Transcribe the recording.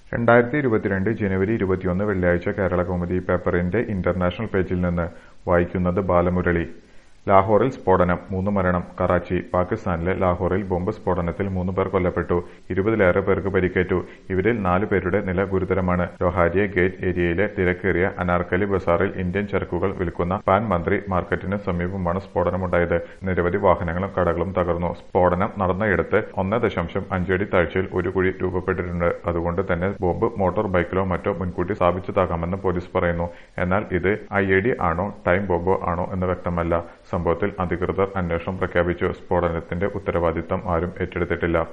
രണ്ടായിരത്തി ഇരുപത്തിരണ്ട് ജനുവരി ഇരുപത്തിയൊന്ന് വെള്ളിയാഴ്ച കേരളകൗമുദി പേപ്പറിന്റെ ഇന്റർനാഷണൽ പേജിൽ നിന്ന് വായിക്കുന്നത് ബാലമുരളി ലാഹോറിൽ സ്ഫോടനം മൂന്ന് മരണം കറാച്ചി പാകിസ്ഥാനിലെ ലാഹോറിൽ ബോംബ് സ്ഫോടനത്തിൽ മൂന്ന് പേർ കൊല്ലപ്പെട്ടു ഇരുപതിലേറെ പേർക്ക് പരിക്കേറ്റു ഇവരിൽ നാലു പേരുടെ നില ഗുരുതരമാണ് ലൊഹാരിയ ഗേറ്റ് ഏരിയയിലെ തിരക്കേറിയ അനാർക്കലി ബസാറിൽ ഇന്ത്യൻ ചരക്കുകൾ വിൽക്കുന്ന പാൻ മന്ത്രി മാർക്കറ്റിന് സമീപമാണ് സ്ഫോടനമുണ്ടായത് നിരവധി വാഹനങ്ങളും കടകളും തകർന്നു സ്ഫോടനം നടന്നയിടത്ത് ഒന്ന് ദശാംശം അഞ്ചടി താഴ്ചയിൽ ഒരു കുഴി രൂപപ്പെട്ടിട്ടുണ്ട് അതുകൊണ്ട് തന്നെ ബോംബ് മോട്ടോർ ബൈക്കിലോ മറ്റോ മുൻകൂട്ടി സ്ഥാപിച്ചതാകാമെന്ന് പോലീസ് പറയുന്നു എന്നാൽ ഇത് ഐ ആണോ ടൈം ബോംബോ ആണോ എന്ന് വ്യക്തമല്ല സംഭവത്തിൽ അധികൃതർ അന്വേഷണം പ്രഖ്യാപിച്ചു സ്ഫോടനത്തിന്റെ ഉത്തരവാദിത്തം ആരും ഏറ്റെടുത്തിട്ടില്ല